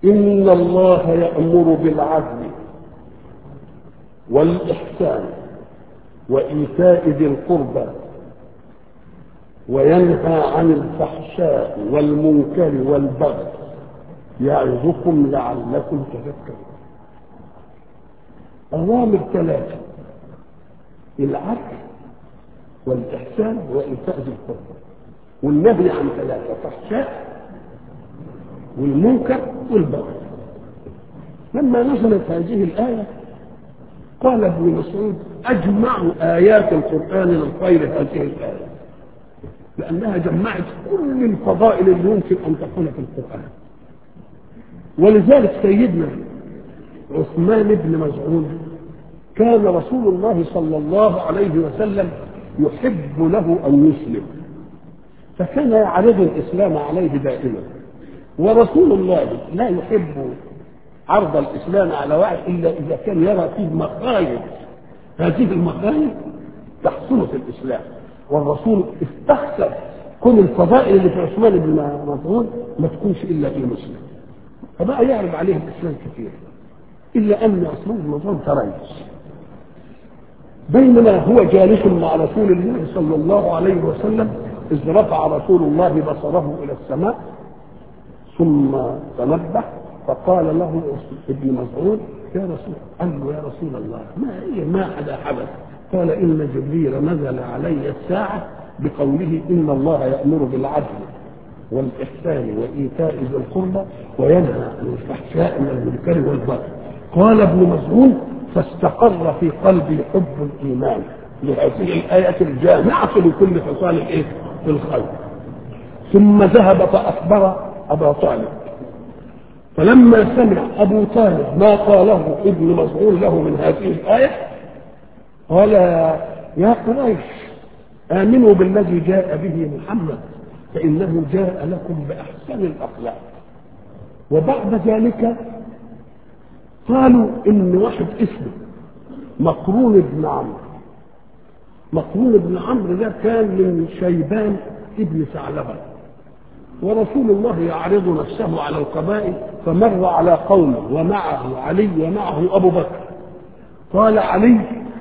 إن الله يأمر بالعدل والإحسان وإيتاء ذي القربى وينهى عن الفحشاء والمنكر والبغي يعظكم لعلكم تذكرون أوامر ثلاثة العدل والإحسان وإيتاء ذي القربى والنهي عن ثلاثة فحشاء والمنكر والبغي لما نزلت هذه الآية قال ابن مسعود أجمع آيات القرآن للخير هذه الآية لأنها جمعت كل الفضائل اللي يمكن أن تكون في القرآن ولذلك سيدنا عثمان بن مسعود كان رسول الله صلى الله عليه وسلم يحب له أن يسلم فكان يعرض الإسلام عليه دائما ورسول الله لا يحب عرض الإسلام على واحد إلا إذا كان يرى فيه مخايف هذه المخايف تحصل في الإسلام والرسول استخسر كل الفضائل اللي في عثمان بن مسعود ما تكونش إلا في مسلم فبقى يعرض عليه الإسلام كثير إلا أن عثمان بن مسعود تريث بينما هو جالس مع رسول الله صلى الله عليه وسلم إذ رفع رسول الله بصره إلى السماء ثم تنبه فقال له ابن مسعود يا رسول قال له يا رسول الله ما هي ما حدا حدث قال إن جبريل نزل علي الساعة بقوله إن الله يأمر بالعدل والإحسان وإيتاء ذي القربى وينهى عن الفحشاء والمنكر والبغي قال ابن مسعود فاستقر في قلبي حب الإيمان لهذه الآية الجامعة لكل خصال الإيه؟ الخير ثم ذهب فأخبر أبا طالب فلما سمع أبو طالب ما قاله ابن مسعود له من هذه الآية قال يا قريش آمنوا بالذي جاء به محمد فإنه جاء لكم بأحسن الأخلاق وبعد ذلك قالوا إن واحد اسمه مقرون بن عمرو مقرون بن عمرو ده كان من شيبان ابن ثعلبه ورسول الله يعرض نفسه على القبائل فمر على قومه ومعه علي ومعه ابو بكر قال علي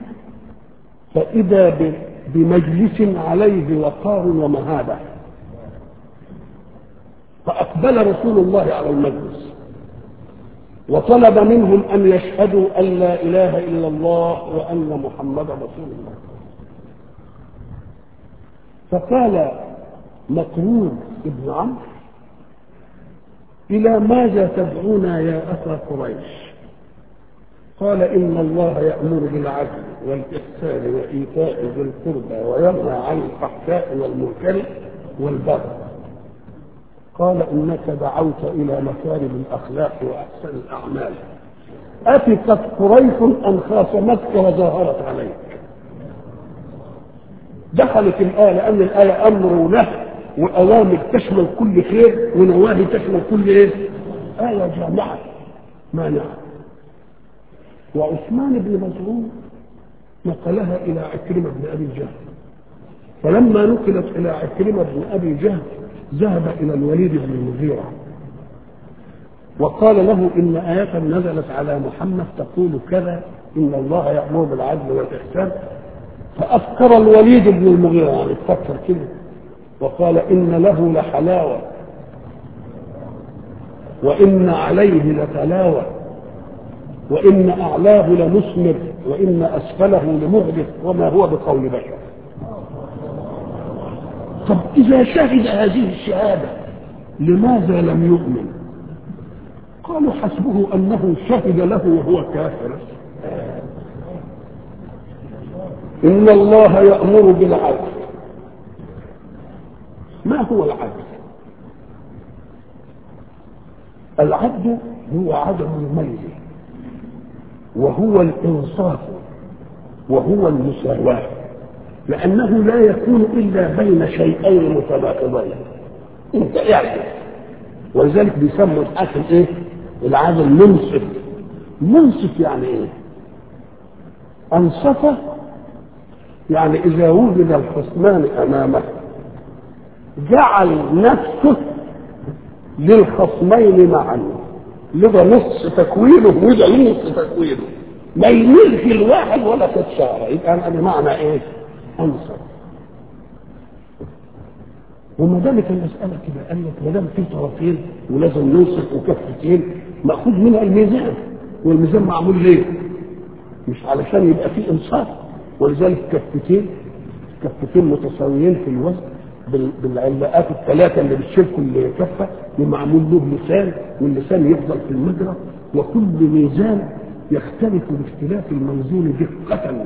فاذا بمجلس عليه وقار ومهابه فاقبل رسول الله على المجلس وطلب منهم ان يشهدوا ان لا اله الا الله وان محمدا رسول الله فقال مقرون ابن عمرو إلى ماذا تدعونا يا أخا قريش قال إن الله يأمر بالعدل والإحسان وإيتاء ذي القربى وينهى عن الفحشاء والمنكر والبغي قال إنك دعوت إلى مكارم الأخلاق وأحسن الأعمال أفقت قريش أن خاصمتك وظاهرت عليك دخلت الآية لأن الآية أمر ونهي وأوامر تشمل كل خير ونواهي تشمل كل إيه؟ آية جامعة مانعة وعثمان بن مسعود نقلها إلى عكرمة بن أبي جهل فلما نقلت إلى عكرمة بن أبي جهل ذهب إلى الوليد بن المغيرة وقال له إن آية نزلت على محمد تقول كذا إن الله يأمر بالعدل والإحسان فأفكر الوليد بن المغيرة يعني تفكر كده وقال إن له لحلاوة وإن عليه لتلاوة وإن أعلاه لمثمر وإن أسفله لمغرق وما هو بقول بشر طب إذا شهد هذه الشهادة لماذا لم يؤمن قالوا حسبه أنه شهد له وهو كافر إن الله يأمر بالعدل ما هو العدل العدل هو عدم الميل وهو الإنصاف وهو المساواة لأنه لا يكون إلا بين شيئين متناقضين أنت اعدل ولذلك بيسموا الحاكم إيه؟ العدل منصف منصف يعني إيه؟ أنصفه يعني إذا وجد الخصمان أمامه جعل نفسه للخصمين معا لغة نص تكوينه وده نص تكوينه ما يميلش الواحد ولا تتشارع يبقى انا بمعنى ايه؟ انصر وما دامت المسألة كده قال لك ما دام في طرفين ولازم ننصف وكفتين مأخوذ منها الميزان والميزان معمول ليه؟ مش علشان يبقى فيه انصاف ولذلك كفتين كفتين متساويين في الوزن بال- بالعلاقات الثلاثة اللي بتشيل كل كفة ومعمول له لسان واللسان يفضل في المجرى وكل ميزان يختلف باختلاف الموزون دقة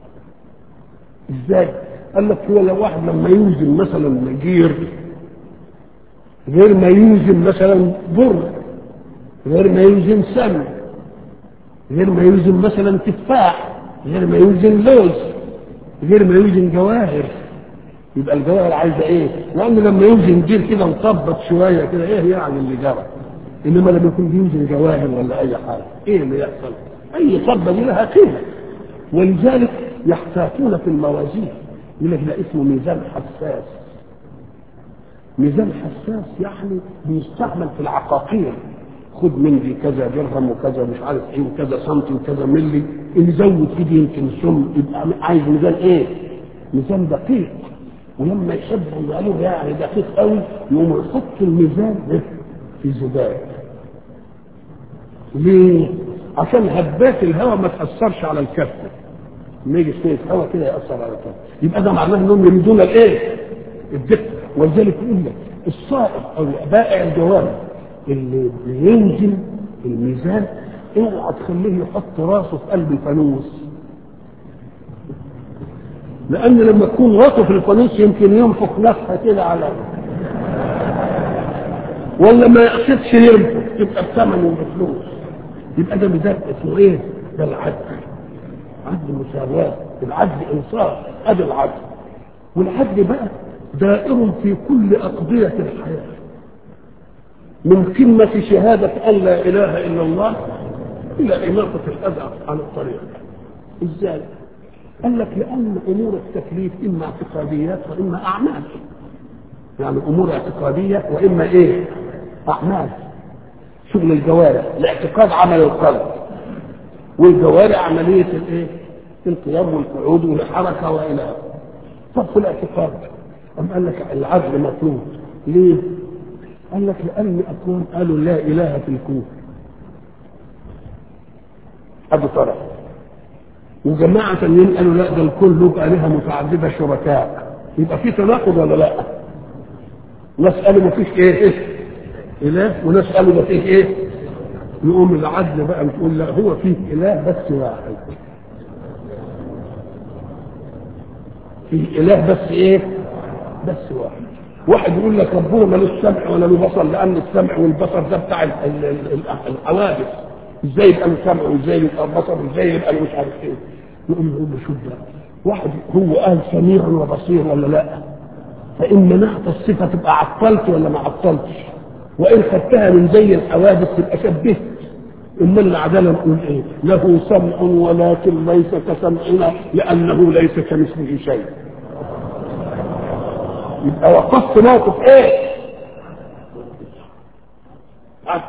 ازاي؟ قال لك هو لو واحد لما يوزن مثلا جير غير ما يوزن مثلا بر غير ما يوزن سمن غير ما يوزن مثلا تفاح غير ما يوزن لوز غير ما يوزن جواهر يبقى الجواهر عايزه ايه؟ لان لما يوزن جير كده مطبط شويه كده ايه يعني اللي جرى؟ انما لما يكون بيوزن جواهر ولا اي حاجه ايه اللي يحصل؟ اي طبه دي لها قيمه ولذلك يحتاطون في الموازين يقول لك ده اسمه ميزان حساس ميزان حساس يعني بيستعمل في العقاقير خد من دي كذا درهم وكذا مش عارف ايه وكذا سنتي وكذا ملي اللي يزود في دي يمكن سم يبقى عايز ميزان ايه؟ ميزان دقيق ولما يحبوا يقولوا يعني دقيق قوي يقوموا يحط الميزان إيه؟ في زجاج ليه؟ عشان هبات الهواء ما تاثرش على الكفه لما يجي شويه هواء كده ياثر على الكفه يبقى ده معناه انهم يمدون الايه؟ الدقه ولذلك يقول لك الصائغ او بائع الجوارح اللي بينزل الميزان اوعى تخليه يحط راسه في قلب الفانوس لان لما تكون راسه في الفانوس يمكن ينفخ نفخه كده على ولا ما يقصدش ينفخ تبقى بثمن وبفلوس يبقى ده ميزان اسمه ايه؟ ده العدل عدل مساواة العدل انصاف ادي العدل والعدل بقى دائر في كل أقضية الحياة من قمة شهادة أن لا إله إلا الله إلى إماطة الأذى عن الطريق إزاي؟ قال لك لأن أمور التكليف إما اعتقاديات وإما أعمال يعني أمور اعتقادية وإما إيه؟ أعمال شغل الجوارح الاعتقاد عمل القلب والجوارح عملية الإيه؟ القيام والقعود والحركة وإلى آخره طب في الاعتقاد أم قال لك العدل مطلوب ليه؟ قال لك لأن أقوام قالوا لا إله في الكون أبو طرف وجماعة ثانيين قالوا لا ده الكون له آلهة متعددة شركاء يبقى في تناقض ولا لا؟ ناس قالوا ما فيش إيه إيه إله وناس قالوا ما فيه إيه؟ يقوم العدل بقى بتقول لا هو فيه إله بس واحد فيه إله بس إيه؟ بس واحد واحد يقول لك ربنا ملوش سمع ولا له بصر لان السمع والبصر ده بتاع ال- ال- ال- الحوادث ازاي يبقى له سمع وازاي يبقى له بصر وازاي يبقى له مش عارف ايه يقوم يقول له شوف ده واحد هو قال سميع وبصير ولا لا فان منعت الصفه تبقى عطلت ولا ما عطلتش وان خدتها من زي الحوادث تبقى شبهت اما العداله نقول ايه له سمع ولكن ليس كسمعنا لانه ليس كمثله شيء يبقى وقفت موقف ايه عدل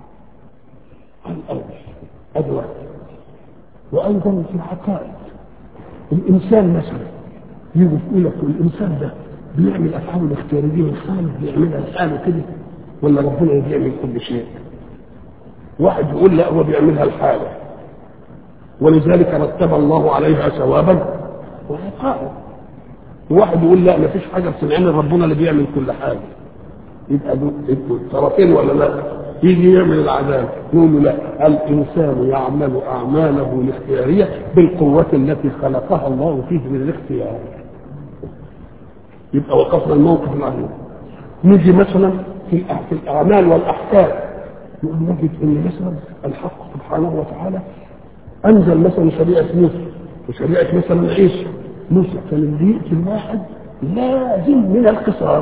الأول ادي واحد وايضا في الحقائق الانسان مثلا يجي يقول لك الانسان ده بيعمل افعاله الاختياريه الخالق بيعملها لحاله كده ولا ربنا اللي بيعمل كل شيء واحد يقول لا هو بيعملها لحاله ولذلك رتب الله عليها ثوابا وعقابا وواحد يقول لا ما فيش حاجه بصنعنا ربنا اللي بيعمل كل حاجه يبقى دول يبقوا طرفين ولا لا يجي يعمل العذاب يقول له لا الانسان يعمل اعماله الاختياريه بالقوه التي خلقها الله فيه من الاختيار يبقى وقفنا الموقف العظيم نيجي مثلا في الأح- في الاعمال والاحكام نقول نجد ان مثلا الحق سبحانه وتعالى انزل مثلا شريعه موسى وشريعه مثلا عيسى موسى كان اللي يقتل واحد لازم من القصاص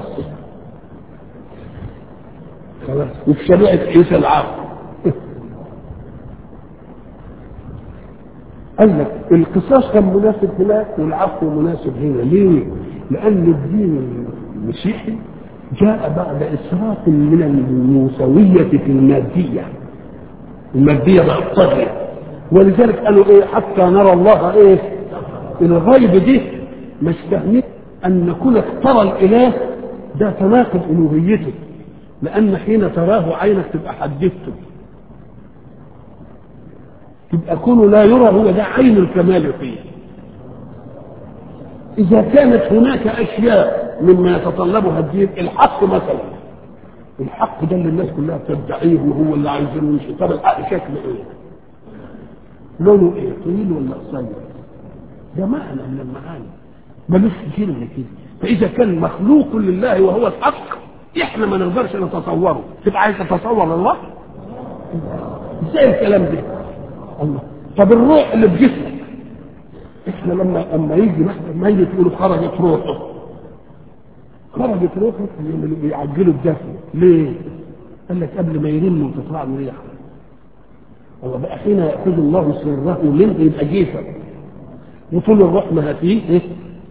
خلاص وفي شريعه عيسى العفو قال لك القصاص كان مناسب هناك والعفو مناسب هنا ليه؟ لأن الدين المسيحي جاء بعد إسراف من الموسوية في المادية الماديه بقت طاغيه ولذلك قالوا ايه حتى نرى الله ايه الغيب دي مش فاهمين ان كونك ترى الاله ده تناقض الوهيته لان حين تراه عينك تبقى حددته تبقى كونه لا يرى هو ده عين الكمال فيه اذا كانت هناك اشياء مما يتطلبها الدين الحق مثلا الحق ده اللي الناس كلها بتدعيه وهو اللي عايزينه يمشي طب الحق شكله ايه؟ لونه ايه؟ طويل ولا قصير؟ ده معنى من المعاني ملوش كلمه كده فاذا كان مخلوق لله وهو الحق احنا ما نقدرش نتصوره تبقى عايز تتصور الله ازاي الكلام ده الله طب الروح اللي في جسمك احنا لما لما يجي مثلا ميت يقولوا خرجت روحه خرجت روحه اللي بيعجلوا الدفن ليه؟ قال لك قبل ما يرن وتطلع له ريحه الله بقى حين ياخذ الله سره منه يبقى جيفا وطول الروح ما فيه ايه؟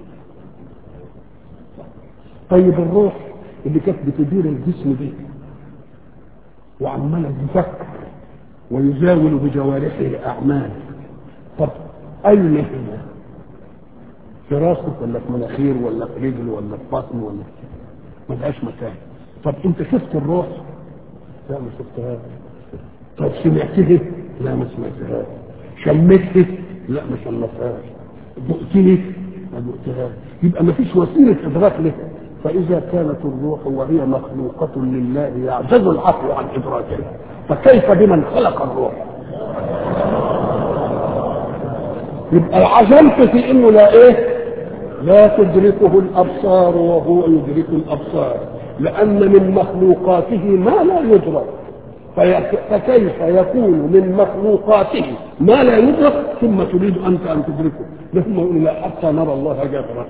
طيب الروح اللي كانت بتدير الجسم دي وعماله تفكر ويزاول بجوارحه اعمال طب اين هي؟ في راسك ولا في مناخير ولا في رجل ولا في بطن ولا ما لهاش مكان طب انت شفت الروح؟ لا ما شفتهاش طب سمعته؟ لا ما سمعتهاش شمته؟ لا ما شمتهاش دقته؟ ما دقتهاش يبقى ما فيش وسيله ادراك لها فإذا كانت الروح وهي مخلوقة لله يعجز العقل عن إدراكها فكيف بمن خلق الروح؟ يبقى العجلت في انه لا ايه؟ لا تدركه الابصار وهو يدرك الابصار لان من مخلوقاته ما لا يدرك فكيف يكون من مخلوقاته ما لا يدرك ثم تريد انت ان تدركه لهم يقول لا حتى نرى الله جهرا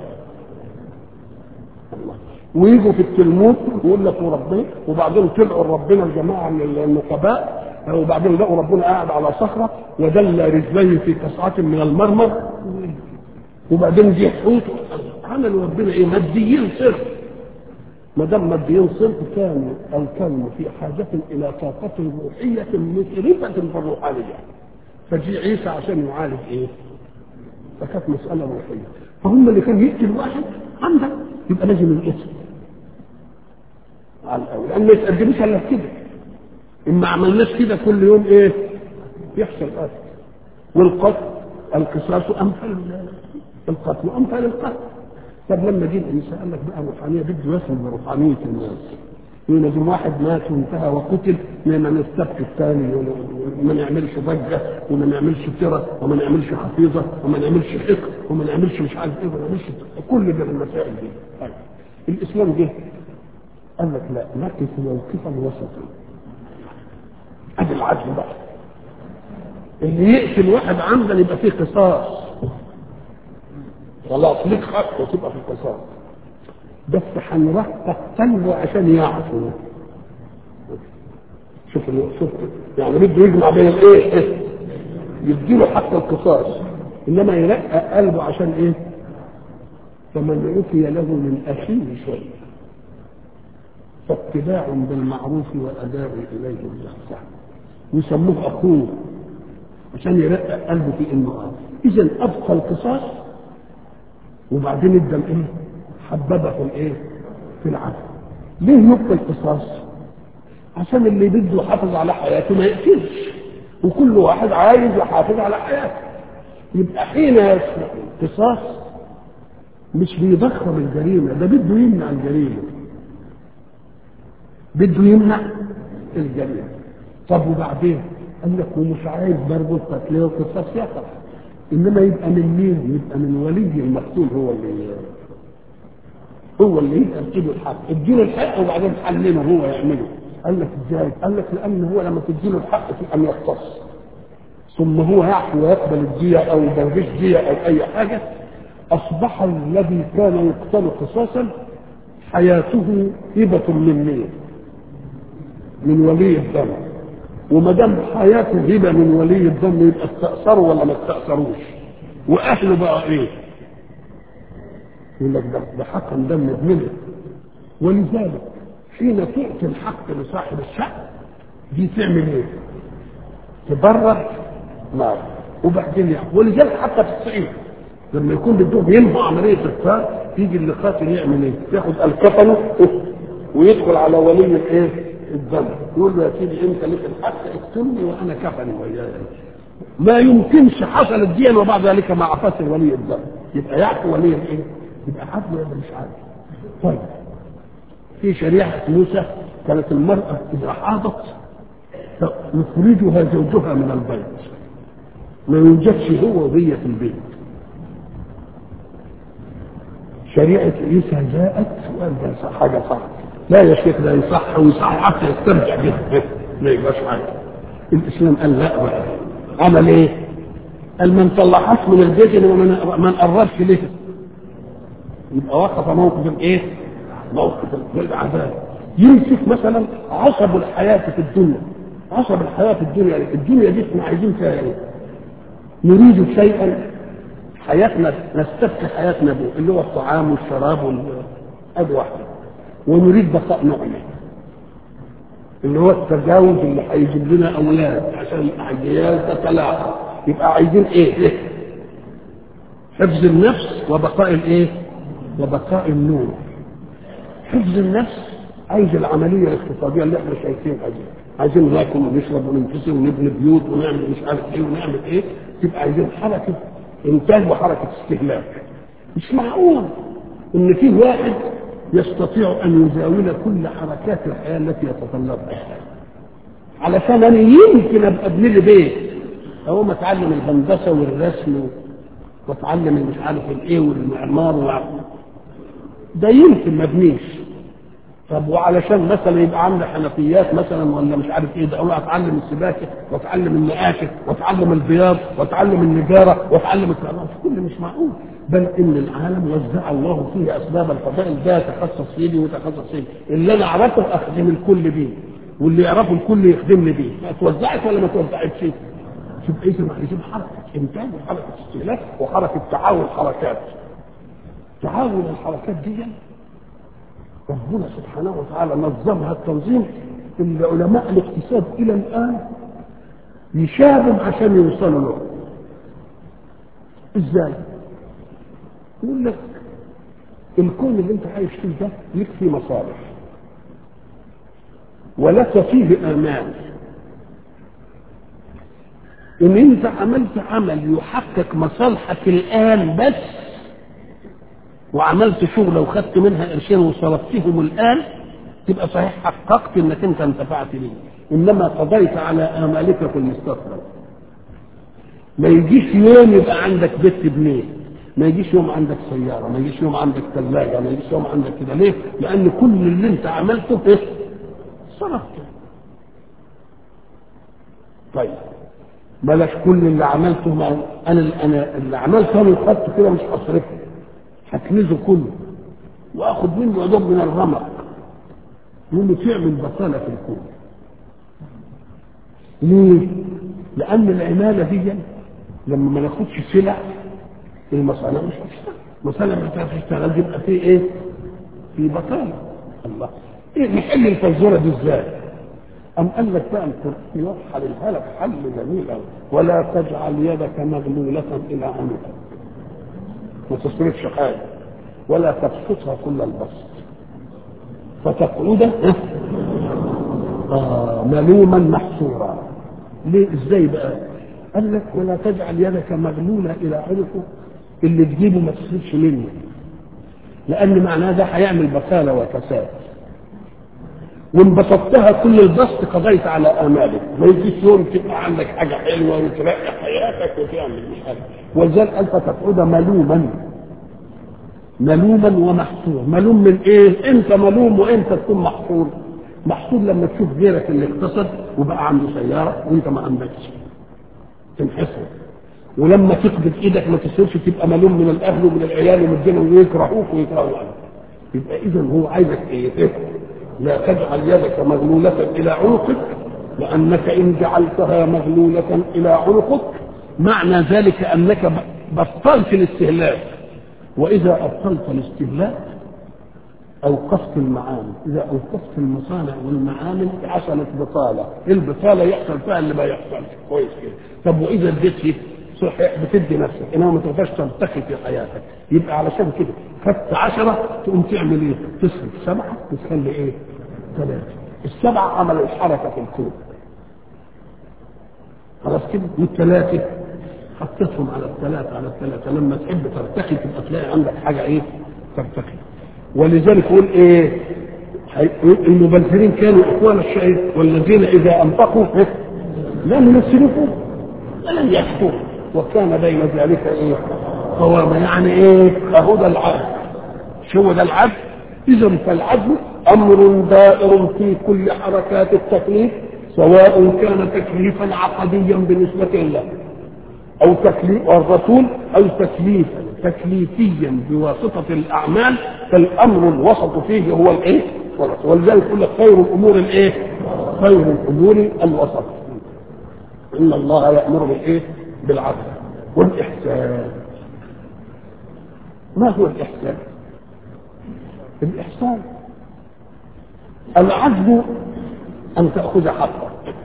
ويجوا في التلمود ويقول لك وربنا وبعدين طلعوا ربنا الجماعه من النقباء وبعدين لقوا ربنا قاعد على صخره ودل رجليه في قصعه من المرمر وبعدين جه حوت عملوا ربنا ايه ماديين صرف ما دام ماديين صرف كان الكون في حاجه الى طاقه روحيه مسرفه في الروحانيه فجي عيسى عشان يعالج ايه؟ فكانت مساله روحيه فهم اللي كان يقتل واحد عندك يبقى لازم الاسم على الاول لان ما يتقدمش الا كده ان ما عملناش كده كل يوم ايه يحصل قتل والقتل القصاص امثال القتل وامثال القتل طب لما جه الانسان قال لك بقى روحانيه بده يصل بروحانيه الناس يقول لازم واحد مات وانتهى وقتل ما نستبقي الثاني وما نعملش ضجه وما نعملش ترى وما نعملش حفيظه وما نعملش حقد وما نعملش مش عارف ايه وما نعملش كل ده المسائل دي طيب. الاسلام جه قال لك لا نقف موقفا وسطا ادي العدل بقى اللي يقتل واحد عمدا يبقى فيه قصاص خلاص ليك حق وتبقى في القصاص بس هنرقق قلبه عشان يعفو شوف شوف يعني بده يجمع بين الايه يديله حق القصاص انما يرقق قلبه عشان ايه فمن عفي له من اخيه شيء فاتباع بالمعروف والاداء اليه بالاحسان ويسموه اخوه عشان يرقق قلبه في انه اه اذا ابقى القصاص وبعدين ادى الايه حببه الايه في العدل ليه يبقى القصاص عشان اللي بده يحافظ على حياته ما يقتلش وكل واحد عايز يحافظ على حياته يبقى حين يسمع القصاص مش بيضخم الجريمه ده بده يمنع الجريمه بده يمنع الجريمه طب وبعدين قال لك ومش عايز برضه القتل والقصاص يقع انما يبقى من مين؟ يبقى من ولي المقتول هو اللي هو اللي يبقى اديله الحق اديله الحق وبعدين حلله هو يعمله قال لك ازاي؟ قال لك لان هو لما تديله الحق في ان يختص ثم هو يعفو ويقبل الدية او ما فيش دية او اي حاجة اصبح الذي كان يقتل قصاصا حياته هبة من مين؟ من ولي الدم وما دام حياته هبه من ولي الدم يبقى استأثروا ولا ما استأثروش واهله بقى ايه؟ يقول لك ده ده حكم دم ابنه ولذلك حين تعطي الحق لصاحب الشأن دي تعمل ايه؟ تبرد نار وبعدين يعني ولذلك حتى في الصعيد لما يكون بدهم ينهوا عمليه القتال يجي اللي قاتل يعمل ايه؟ ياخد الكفنه ويدخل على ولي الايه؟ الدم يقول له يا سيدي انت لك الحق اقتلني وانا كفني وياي ما يمكنش حصلت دي وبعد ذلك مع فصل ولي الدم يبقى يعفو ولي الايه؟ يبقى عدل ولا مش عدل؟ طيب في شريعه موسى كانت المراه اذا حاضت يخرجها زوجها من البيت ما يوجدش هو وهي في البيت شريعة عيسى جاءت وقال ده حاجة صح لا يا شيخ ده يصح ويصح حتى يستمتع بها ما يبقاش حاجة الإسلام قال لا بقى عمل إيه؟ قال ما نطلعهاش من البيت ما نقربش ليه يبقى وقف موقف الايه؟ موقف العذاب يمسك مثلا عصب الحياة في الدنيا عصب الحياة في الدنيا الدنيا دي احنا عايزين فيها ايه؟ نريد شيئا حياتنا نستفتح حياتنا به اللي هو الطعام والشراب وال ادي واحده ونريد بقاء نعمه اللي هو التجاوز اللي هيجيب لنا اولاد عشان الاجيال تتلاقى يبقى عايزين ايه؟ إيه؟ حفظ النفس وبقاء الايه؟ وبقاء النور حفظ النفس عايز العمليه الاقتصاديه اللي احنا شايفينها دي عايزين ناكل ونشرب وننفصل ونبني بيوت ونعمل مش عارف ايه ونعمل ايه تبقى عايزين حركه انتاج وحركه استهلاك مش معقول ان في واحد يستطيع ان يزاول كل حركات الحياه التي يتطلبها علشان انا يمكن ابقى ابني لي بيت اقوم اتعلم الهندسه والرسم واتعلم مش عارف الايه والمعمار و... ده يمكن ما ابنيش طب وعلشان مثلا يبقى عندي حنفيات مثلا ولا مش عارف ايه ده اقول اتعلم السباكه واتعلم النقاشه واتعلم البياض واتعلم النجاره واتعلم الكهرباء كل مش معقول بل ان العالم وزع الله فيه اسباب الفضائل ده يتخصص فيه ويتخصص فيه اللي انا اعرفه اخدم الكل بيه واللي يعرفه الكل يخدمني بيه اتوزعت ولا ما توزعتش شوف ايه يجيب حركه انتاج وحركه استهلاك وحركه تعاون حركات تعاون الحركات دي ربنا سبحانه وتعالى نظمها التنظيم اللي علماء الاقتصاد الى الان يشاغب عشان يوصلوا له ازاي يقول لك الكون اللي انت عايش فيه ده لك فيه مصالح ولك فيه امان ان انت عملت عمل يحقق مصالحك الان بس وعملت شغله وخدت منها قرشين وصرفتهم الان تبقى صحيح حققت انك انت انتفعت بيه انما قضيت على امالك في المستقبل ما يجيش يوم يبقى عندك بيت بنيه ما يجيش يوم عندك سياره ما يجيش يوم عندك ثلاجه ما يجيش يوم عندك كده ليه لان كل اللي انت عملته ايه صرفته طيب بلاش كل اللي عملته ما انا انا اللي عملته انا خدته كده مش هصرفه هكنزه كله واخد منه يا دوب من الرمق يقوم تعمل بطاله في الكون ليه؟ لان العماله دي لما ما ناخدش سلع المصانع مش هتشتغل المصانع مش هتشتغل يبقى في ايه؟ في بطاله الله ايه نحل الفزوره دي ازاي؟ أم قال لك بقى القرآن يوحى للهلك حل جميل أوي ولا تجعل يدك مغلولة إلى عنقك ما تصرفش حاجة ولا تبسطها كل البسط فتقعد آه ملوما محسورا ليه ازاي بقى؟ قال لك ولا تجعل يدك مغلولة إلى عنقك اللي تجيبه ما تصرفش منه لأن معناه ده هيعمل بطالة وفساد وان بسطتها كل البسط قضيت على امالك ما يجيش يوم تبقى عندك حاجه حلوه وترقي حياتك وتعمل مش عارف ولذلك قال فتقعد ملوما ملوما ومحصور ملوم من ايه انت ملوم وانت تكون محصور محصور لما تشوف غيرك اللي اقتصد وبقى عنده سياره وانت ما عندكش تنحسر ولما تقبض ايدك ما تصيرش تبقى ملوم من الاهل ومن العيال ومن الدنيا ويكرهوك ويكرهوا عنك يبقى اذا هو عايزك ايه لا تجعل يدك مغلولة إلى عنقك لأنك إن جعلتها مغلولة إلى عنقك معنى ذلك أنك بطلت الاستهلاك وإذا أبطلت الاستهلاك اوقفت المعامل اذا اوقفت المصانع والمعامل حصلت بطاله البطاله يحصل فيها اللي ما يحصلش كويس كده طب واذا اديت صحيح بتدي نفسك انما ما تقدرش ترتقي في حياتك يبقى علشان كده خدت عشرة تقوم تعمل ايه؟ تصرف سبعة تخلي ايه؟ ثلاثة السبعة عملوا الحركة في الكون خلاص كده والثلاثة حطيتهم على الثلاثة على الثلاثة لما تحب ترتقي تبقى تلاقي عندك حاجة ايه؟ ترتقي ولذلك يقول ايه؟ المبذرين كانوا اخوان الشيء والذين اذا انفقوا لم يسرفوا ولم يحكوا وكان بين ذلك ايه؟ قوامة يعني ايه؟ اهو ده العدل شو ده العدل؟ اذا فالعدل امر دائر في كل حركات التكليف سواء كان تكليفا عقديا بالنسبة له او تكليف الرسول او تكليفا تكليفيا بواسطة الاعمال فالامر الوسط فيه هو الايه؟ ولذلك يقول لك خير الامور الايه؟ خير الامور الوسط ان الله يامر بالايه؟ بالعدل والاحسان ما هو الاحسان؟ الاحسان العدل ان تاخذ حقك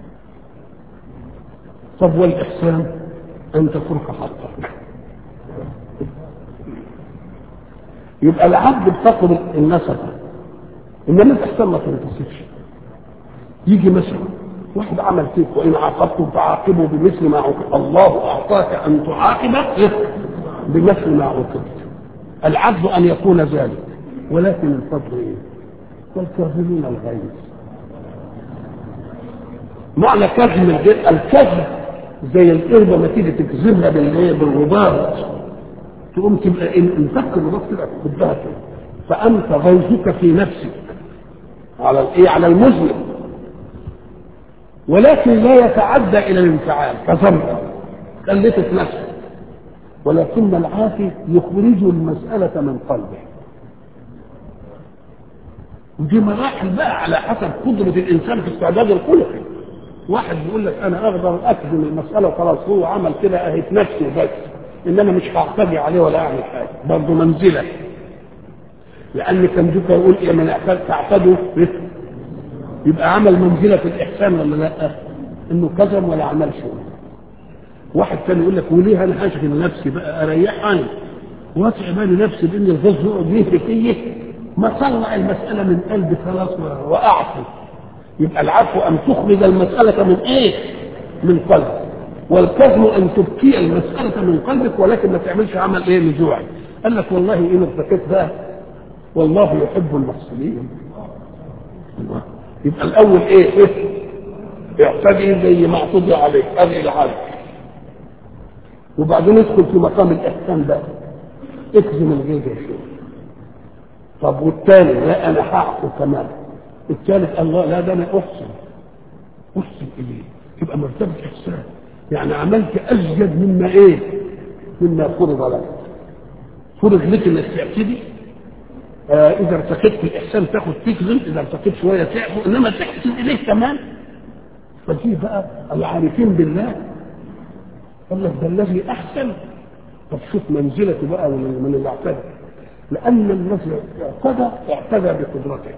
طب والاحسان ان تترك حقك يبقى العبد بتطلب النسبة انما الاحسان ما تنتصفش يجي مثلا واحد عمل فيك وان عاقبتم فعاقبوا بمثل ما عوقب الله اعطاك ان تعاقب بمثل ما عوقبت العدل ان يكون ذلك ولكن الفضل ايه؟ والكاظمين الغيظ معنى كظم الغيظ الكظم زي القربة ما تيجي تكذبها بالايه بالرباط تقوم تبقى ان انفك الرباط تبقى تكبها كده فانت غيظك في نفسك على الايه على المذنب ولكن لا يتعدى الى الانفعال كظمك خليت في نفسك ولكن العافي يخرج المسألة من قلبه ودي مراحل بقى على حسب قدرة الإنسان في استعداد الخلقي واحد بيقول لك أنا أقدر أكذب المسألة وخلاص هو عمل كده أهي في نفسه بس إنما مش هعتدي عليه ولا أعمل حاجة برضه منزلة لأن كان دوكا يقول إيه من تعتدوا يبقى عمل منزلة في الإحسان ولا لا؟ إنه كذب ولا عمل شيء واحد كان يقول لك وليه انا هشغل نفسي بقى اريحني واسع بالي نفسي بان الغز يقعد يهري فيا ما طلع المساله من قلبي خلاص واعفو يبقى العفو ان تخرج المساله من ايه؟ من قلبك والكظم ان تبكي المساله من قلبك ولكن ما تعملش عمل ايه نزوعي قال لك والله ان ارتكبت بقى والله يحب المحسنين يبقى الاول ايه؟ ايه؟ اعتدي زي ما اعتدي عليك ادعي العدل وبعدين ادخل في مقام الاحسان بقى اكزم الغيظ يا شيخ طب والثاني لا انا هعفو كمان الثالث الله لا ده انا احسن احسن اليه تبقى مرتبه احسان يعني عملت ازيد مما ايه مما فرض لك فرض لك انك تعتدي آه اذا ارتكبت الاحسان تاخد تكذب اذا ارتكبت شويه تعفو انما تحسن اليه كمان فدي بقى العارفين بالله قال لك ده الذي احسن طب شوف منزلته بقى من اللي اعتدى لان الذي اعتدى اعتدى بقدرته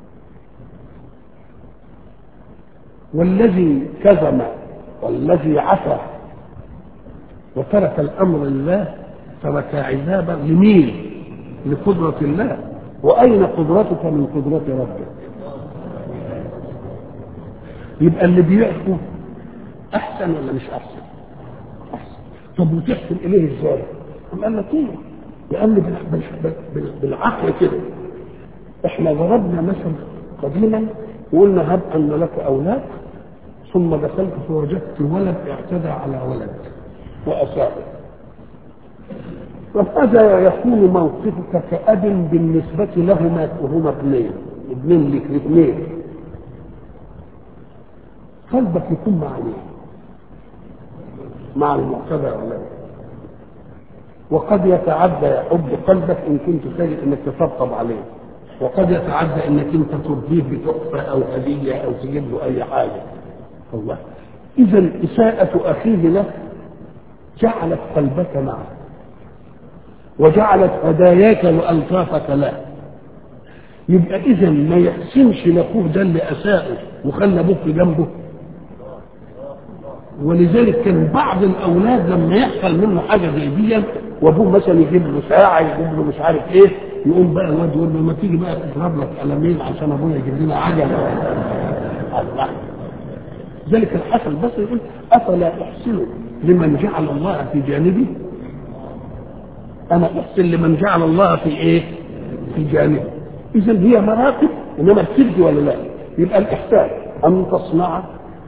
والذي كذب والذي عفى وترك الامر لله ترك عذابا لمين لقدرة الله وأين قدرتك من قدرة ربك يبقى اللي بيعفو أحسن ولا مش أحسن طب وتحسن اليه ازاي؟ قال لك ايه؟ لان بالعقل كده احنا ضربنا مثل قديما وقلنا هب ان لك اولاد ثم دخلت فوجدت ولد اعتدى على ولد واساء فماذا يكون موقفك كأب بالنسبة لهما وهما ابنين ابنين لك الاثنين قلبك يكون مع مين؟ مع المعتدى ولا وقد يتعدى يحب قلبك ان كنت تجد انك تطبطب عليه وقد يتعدى انك انت ترضيه بتحفه او هديه او تجيب له اي حاجه الله اذا اساءه اخيه لك جعلت قلبك معه وجعلت هداياك والطافك له يبقى اذا ما يحسنش لاخوه ده اللي اساءه وخلى ابوه في جنبه ولذلك كان بعض الاولاد لما يحصل منه حاجه زي دي وابوه مثلا يجيب له ساعه يجيب له مش عارف ايه يقوم بقى الواد يقول له ما تيجي بقى اضرب لك قلمين عشان ابويا يجيب لنا عجله الله ذلك الحسن البصري يقول افلا احسن لمن جعل الله في جانبي انا احسن لمن جعل الله في ايه في جانبي اذا هي مراتب انما بتدي ولا لا يبقى الاحسان ان تصنع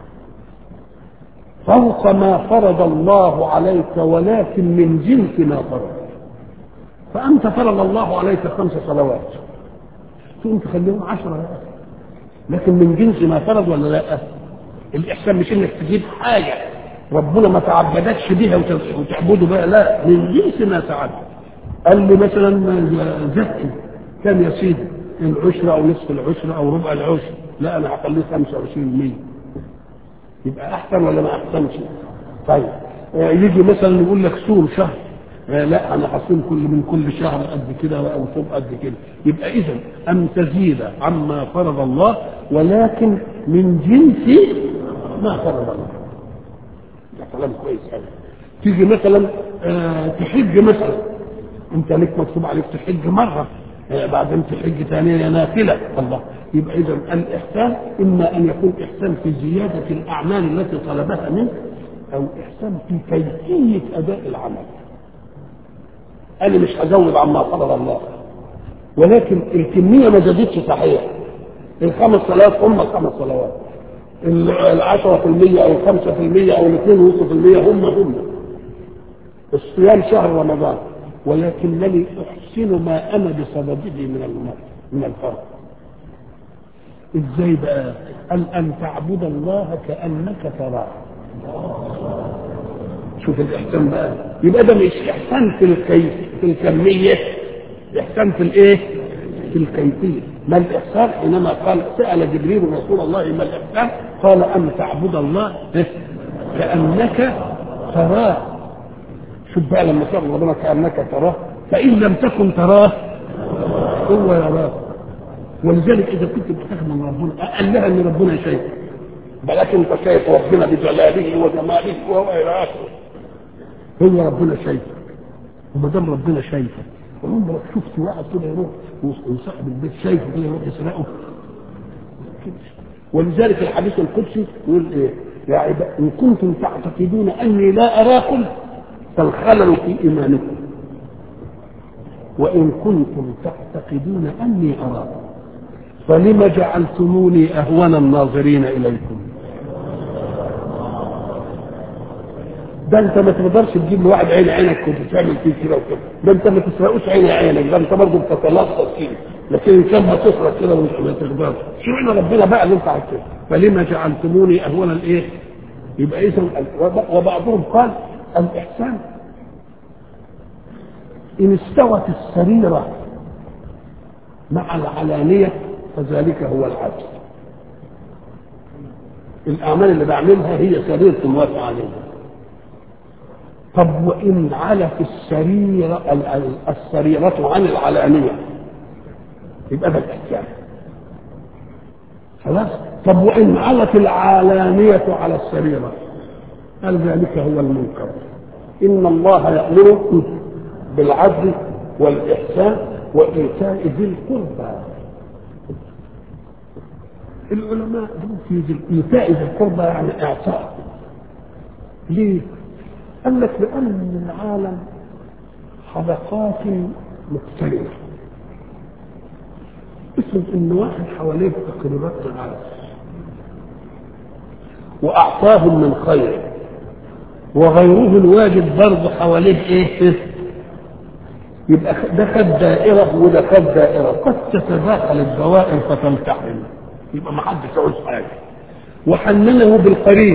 فوق ما فرض الله عليك ولكن من جنس ما فرض فأنت فرض الله عليك خمس صلوات تقوم تخليهم عشرة يا أخي لكن من جنس ما فرض ولا لا الإحسان مش إنك تجيب حاجة ربنا ما تعبدكش بيها وتعبده بقى لا من جنس ما تعبد قال لي مثلا زكي كم يا سيدي العشرة أو نصف العشرة أو ربع العشر لا أنا هخليه 25 يبقى احسن ولا ما احسنش طيب آه يجي مثلا يقول لك صوم شهر آه لا انا هصوم كل من كل شهر قد كده او صوم قد كده يبقى اذا ان تزيد عما فرض الله ولكن من جنس ما فرض الله ده كلام كويس قوي تيجي مثلا آه تحج مثلا انت لك مكتوب عليك تحج مره بعدين تحج ثانية نافلة الله يبقى إذا الإحسان إما أن يكون إحسان في زيادة الأعمال التي طلبها منك أو إحسان في كيفية أداء العمل أنا مش هزود عما فرض الله ولكن الكمية ما زادتش صحيح الخمس صلوات هم الخمس صلوات العشرة في المية أو الخمسة في المية أو الاثنين ونصف في المية هم هم الصيام شهر رمضان ولكنني احسن ما انا بصدده من المرء من الفرد ازاي بقى قال ان تعبد الله كانك تراه شوف الاحسان بقى يبقى ده مش احسان في الكيف في الكميه احسان في الايه في الكيفيه ما الاحسان حينما قال سال جبريل رسول الله ما الاحسان قال ان تعبد الله كانك تراه شوف بقى لما قال ربنا كانك تراه فان لم تكن تراه هو يراك ولذلك اذا كنت بتخاف من ربنا قال لها ان ربنا شايفك بلكن انت شايف ربنا بجلاله وجماله وهو الى اخره هو ربنا شايفك وما دام ربنا شايفك عمرك شفت واحد كده يروح وصاحب البيت شايفه كده يروح يسرقه ولذلك الحديث القدسي يقول ايه يا عباد ان كنتم تعتقدون اني لا اراكم فالخلل في ايمانكم وان كنتم تعتقدون اني اراكم فلم جعلتموني اهون الناظرين اليكم ده انت ما تقدرش تجيب لواحد عين عينك كنت تعمل فيه كده وكده ده انت ما تسرقوش عين عينك ده انت برضه بتتلصص كده لكن ان كان بتسرق كده ما تقدرش شو ربنا بقى اللي انت عايز كده فلما جعلتموني اهون الايه يبقى اذا وبعضهم قال الاحسان ان استوت السريره مع العلانيه فذلك هو العدل الاعمال اللي بعملها هي سريره موافق عليها طب وإن علت السريرة السريرة عن العلانية يبقى ده الإحسان خلاص طب وإن علت العلانية على السريرة قال ذلك هو المنكر إن الله يأمر بالعدل والإحسان وإيتاء ذي القربى العلماء في إيتاء ذي القربى يعني إعطاء ليه؟ قال لك لأن العالم حلقات مختلفة افرض ان واحد حواليه تقريبات العالم واعطاهم من خير وغيره الواجب برضه حواليه ايه يبقى ده خد دائرة وده خد دائرة قد تتداخل الدوائر فتلتحم يبقى ما حدش يعوز حاجة وحننه بالقريب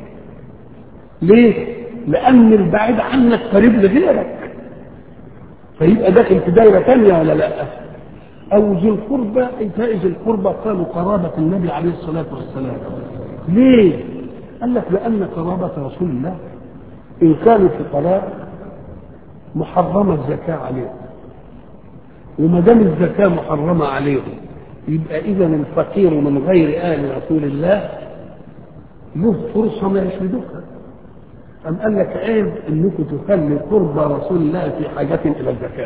ليه؟ لأن البعيد عنك قريب لغيرك فيبقى داخل في دايرة ثانية ولا لا؟ أو ذي القربى إيتاء ذي القربى قالوا قرابة النبي عليه الصلاة والسلام ليه؟ قال لك لأن قرابة رسول الله إن كانوا فقراء محرمة الزكاة عليهم وما دام الزكاة محرمة عليهم يبقى اذا الفقير من غير ال رسول الله له فرصه ما يشهدوها أم قال لك عيب انكم تخلي قرب رسول الله في حاجة الى الزكاة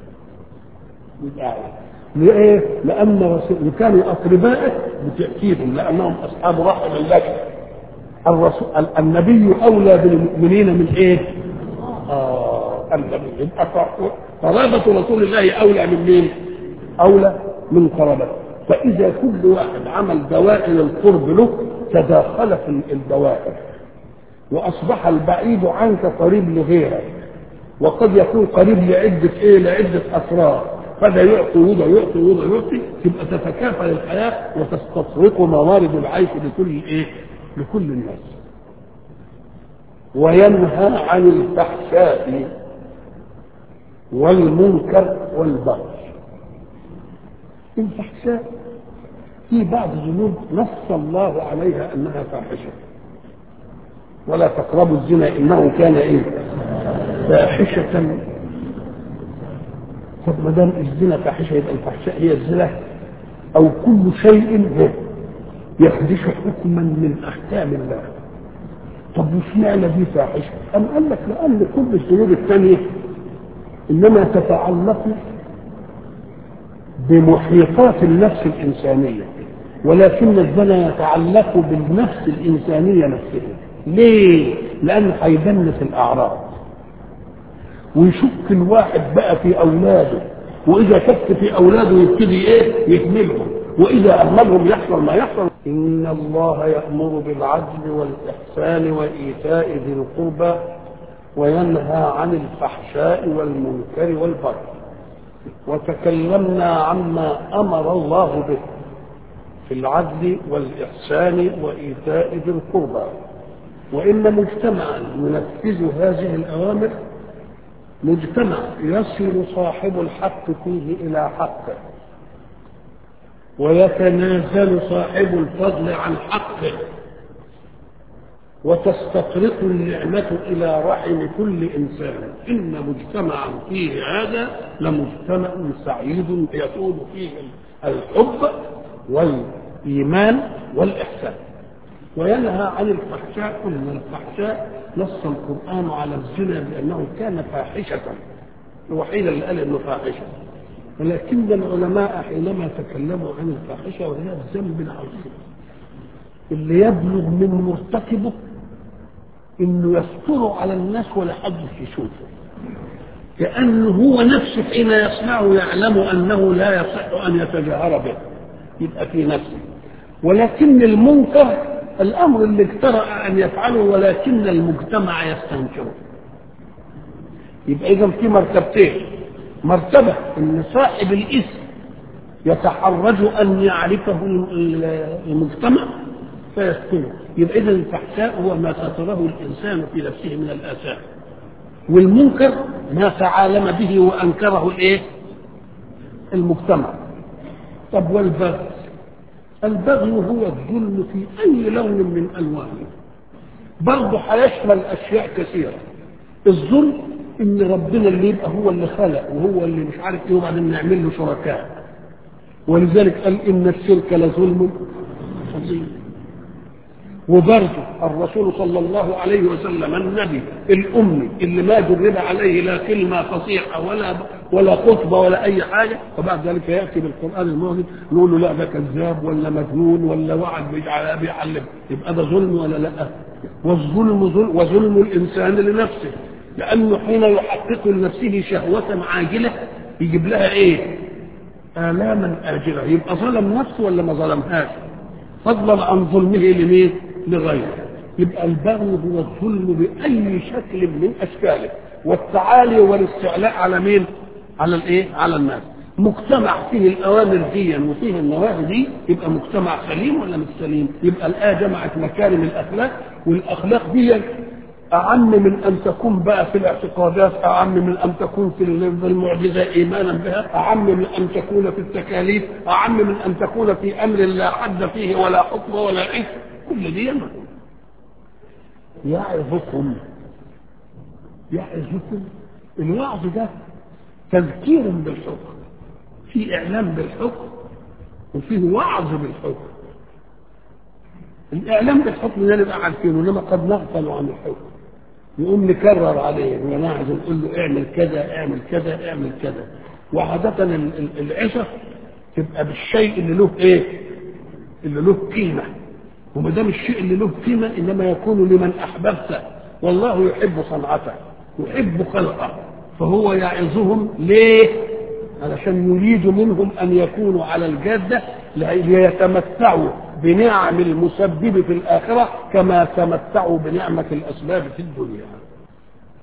ليه؟ لأن رسول كانوا أقربائه بتأكيدهم لأنهم أصحاب رحم لك الرسول النبي أولى بالمؤمنين من إيه؟ آه النبي يبقى قرابة رسول الله أولى من مين؟ أولى من قرابته فإذا كل واحد عمل دوائر القرب له تداخلت الدوائر واصبح البعيد عنك قريب لغيرك وقد يكون قريب لعده ايه لعده اسرار فده يعطي وده يعطي وده يعطي تبقى تتكافل الحياه وتستطرق موارد العيش لكل ايه لكل الناس وينهى عن الفحشاء والمنكر والبغي الفحشاء في بعض الذنوب نص الله عليها انها فاحشه ولا تقربوا الزنا انه كان ايه فاحشه طب ما دام الزنا فاحشه يبقى الفحشاء هي الزنا او كل شيء يخدش حكما من احكام الله طب وش معنى دي فاحشه ام قال لك لان كل الذنوب الثانيه انما تتعلق بمحيطات النفس الانسانيه ولكن الزنا يتعلق بالنفس الانسانيه نفسها ليه؟ لأن هيدنس الأعراض ويشك الواحد بقى في أولاده وإذا شك في أولاده يبتدي إيه؟ يهملهم وإذا أهملهم يحصل ما يحصل إن الله يأمر بالعدل والإحسان وإيتاء ذي القربى وينهى عن الفحشاء والمنكر والبغي وتكلمنا عما أمر الله به في العدل والإحسان وإيتاء ذي القربى وإن مجتمعا ينفذ هذه الأوامر مجتمع يصل صاحب الحق فيه إلى حقه ويتنازل صاحب الفضل عن حقه وتستطرق النعمة إلى رحم كل إنسان إن مجتمعا فيه هذا لمجتمع سعيد يسود فيه الحب والإيمان والإحسان وينهى عن الفحشاء ان الفحشاء نص القران على الزنا بانه كان فاحشه الوحيد اللي قال انه فاحشه ولكن العلماء حينما تكلموا عن الفاحشه وهي الذنب العظيم اللي يبلغ من مرتكبه انه يستر على الناس ولا حد يشوفه كانه هو نفسه حين يصنعه يعلم انه لا يصح ان يتجاهر به يبقى في نفسه ولكن المنكر الامر اللي اجترأ ان يفعله ولكن المجتمع يستنكره يبقى اذا في مرتبتين مرتبه ان صاحب الاسم يتحرج ان يعرفه المجتمع فيستره يبقى اذا الفحشاء هو ما ستره الانسان في نفسه من الاثام والمنكر ما تعالم به وانكره الايه المجتمع طب والبغي البغي هو الظلم في اي لون من الوانه برضه هيشمل اشياء كثيره الظلم ان ربنا اللي يبقى هو اللي خلق وهو اللي مش عارف ايه وبعدين نعمل له شركاء ولذلك قال ان الشرك لظلم عظيم وبرضه الرسول صلى الله عليه وسلم النبي الامي اللي ما جرب عليه لا كلمه فصيحه ولا ولا خطبه ولا اي حاجه وبعد ذلك ياتي بالقران الموجود نقول له لا ده كذاب ولا مجنون ولا وعد بيعلم يبقى ده ظلم ولا لا؟ والظلم ظلم وظلم الانسان لنفسه لانه حين يحقق لنفسه شهوه عاجله يجيب لها ايه؟ آلاما آجلة يبقى ظلم نفسه ولا ما ظلمهاش؟ فضلا عن ظلمه لمين؟ لغيره يبقى البغي هو الظلم بأي شكل من أشكاله والتعالي والاستعلاء على مين؟ على الايه؟ على الناس مجتمع فيه الأوامر دي وفيه النواهي دي يبقى مجتمع سليم ولا مش سليم؟ يبقى الآية جمعت مكارم الأخلاق والأخلاق دي أعم من أن تكون بقى في الاعتقادات أعم من أن تكون في المعجزة إيمانا بها أعم من أن تكون في التكاليف أعم من أن تكون في أمر لا حد فيه ولا حكم ولا إثم كل دي يعظكم يعظكم الوعظ ده تذكير بالحكم في إعلام بالحكم وفيه وعظ بالحكم الاعلام بالحكم ده نبقى عارفينه انما قد نغفل عن الحكم يقوم نكرر عليه ونعز نقول له اعمل كذا اعمل كذا اعمل كذا وعادة ال- ال- العشة تبقى بالشيء اللي له ايه؟ اللي له قيمة وما دام الشيء اللي له قيمة انما يكون لمن احببته والله يحب صنعته يحب خلقه فهو يعظهم ليه؟ علشان يريد منهم ان يكونوا على الجاده ليتمتعوا بنعم المسبب في الاخره كما تمتعوا بنعمه الاسباب في الدنيا